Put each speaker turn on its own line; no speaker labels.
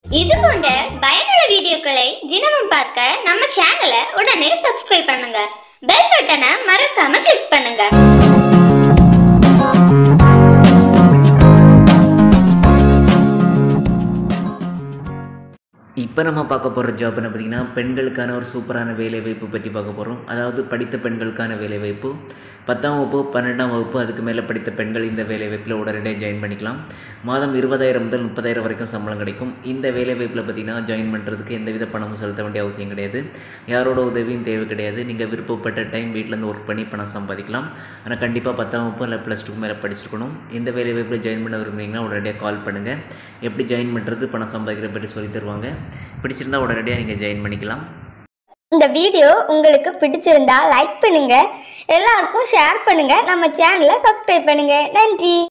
இது போன்ற பயனுள்ள வீடியோக்களை தினமும் பார்க்க நம்ம சேனலை உடனே சப்ஸ்கிரைப் பண்ணுங்க பெல் பட்டனை மறக்காம கிளிக் பண்ணுங்க
இப்போ நம்ம பார்க்க போகிற ஜாப்னு பார்த்தீங்கன்னா பெண்களுக்கான ஒரு சூப்பரான வேலைவாய்ப்பு பற்றி பார்க்க போகிறோம் அதாவது படித்த பெண்களுக்கான வேலைவாய்ப்பு பத்தாம் வகுப்பு பன்னெண்டாம் வகுப்பு அதுக்கு மேலே படித்த பெண்கள் இந்த வேலைவாய்ப்பில் உடனடியாக ஜாயின் பண்ணிக்கலாம் மாதம் இருபதாயிரம் முதல் முப்பதாயிரம் வரைக்கும் சம்பளம் கிடைக்கும் இந்த வேலைவாய்ப்பில் பார்த்தீங்கன்னா ஜாயின் பண்ணுறதுக்கு எந்தவித பணமும் செலுத்த வேண்டிய அவசியம் கிடையாது யாரோட உதவியும் தேவை கிடையாது நீங்கள் விருப்பப்பட்ட டைம் வீட்டிலேருந்து ஒர்க் பண்ணி பணம் சம்பாதிக்கலாம் ஆனால் கண்டிப்பாக பத்தாம் வகுப்பு இல்லை ப்ளஸ் டூ மேலே படிச்சிருக்கணும் இந்த வேலைவாய்ப்பில் ஜாயின் பண்ண விரும்புனீங்கன்னா உடனடியாக கால் பண்ணுங்கள் எப்படி ஜாயின் பண்ணுறது பணம் சம்பாதிக்கிற பற்றி சொல்லி தருவாங்க பிடிச்சிருந்தா உடனடியாக நீங்கள் ஜாயின் பண்ணிக்கலாம்
இந்த வீடியோ உங்களுக்கு பிடிச்சிருந்தா லைக் பண்ணுங்க எல்லாருக்கும் ஷேர் பண்ணுங்க நம்ம சேனலை சப்ஸ்கிரைப் பண்ணுங்க நன்றி